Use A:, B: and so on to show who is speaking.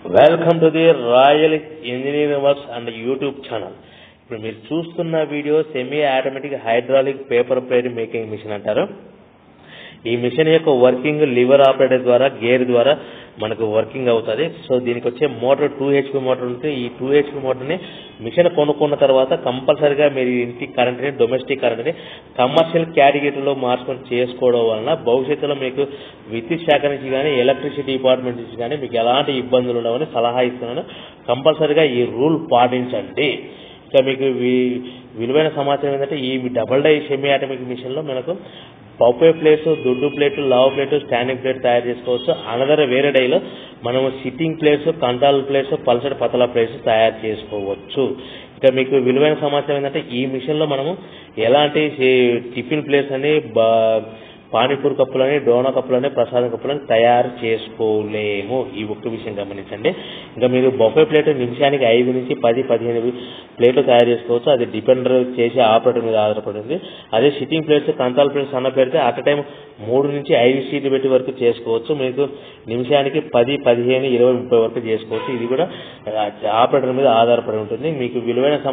A: welcome to the royal engineering works and YouTube channel ఇప్పుడు మీరు చూస్తున్న video semi automatic hydraulic paper plate making machine అంటారు ఈ machine యొక్క వర్కింగ్ లివర్ ఆపరేటర్ ద్వారా గేర్ ద్వారా మనకు వర్కింగ్ అవుతుంది సో దీనికి వచ్చే మోటార్ టూ హెచ్పి మోటార్ ఉంటే ఈ టూ హెచ్పి మోటార్ని మిషన్ కొనుక్కున్న తర్వాత కంపల్సరిగా మీరు ఇంటి కరెంట్ని డొమెస్టిక్ కరెంట్ని కమర్షియల్ కేటగిరీలో మార్చుకొని చేసుకోవడం వలన భవిష్యత్తులో మీకు విద్యుత్ శాఖ నుంచి కానీ ఎలక్ట్రిసిటీ డిపార్ట్మెంట్ నుంచి కానీ మీకు ఎలాంటి ఇబ్బందులు ఉండవని సలహా ఇస్తున్నాను కంపల్సరిగా ఈ రూల్ పాటించండి ఇంకా మీకు వి- విలువైన సమాచారం ఏంటంటే ఈ డబుల్ డై సెమీ ఆటోమేటిక్ మిషన్లో మనకు పప్పే ప్లేట్స్ దొడ్డు ప్లేట్ లావ్ ప్లేట్ స్టాండింగ్ ప్లేట్ తయారు చేసుకోవచ్చు అనదర్ వేరే డైలో మనము సిట్టింగ్ ప్లేట్స్ కంట్రోల్ ప్లేట్స్ పల్సడ్ పతల ప్లేట్స్ తయారు చేసుకోవచ్చు ఇంకా మీకు విలువైన సమాచారం ఏంటంటే ఈ మిషన్లో మనము ఎలాంటి సి- టిఫిన్ ప్లేట్స్ అని బా పానీపూరి కప్పులని డోనా కప్పులని ప్రసాదం కప్పులని తయారు చేసుకోలేము ఈ ఒక్క విషయం గమనించండి ఇంకా మీరు బొఫే ప్లేట్ నిమిషానికి ఐదు నుంచి పది పదిహేను ప్లేట్లు తయారు చేసుకోవచ్చు అది డిపెండర్ చేసే ఆపరేటర్ మీద ఆధారపడింది అదే సిట్టింగ్ ప్లేట్స్ కంతాల ప్లేట్స్ అన్న పెడితే అట్ టైం మూడు నుంచి ఐదు సీట్లు పెట్టి వరకు చేసుకోవచ్చు మీకు నిమిషానికి పది పదిహేను ఇరవై ముప్పై వరకు చేసుకోవచ్చు ఇది కూడా ఆపరేటర్ మీద ఆధారపడి ఉంటుంది మీకు విలువైన సమ-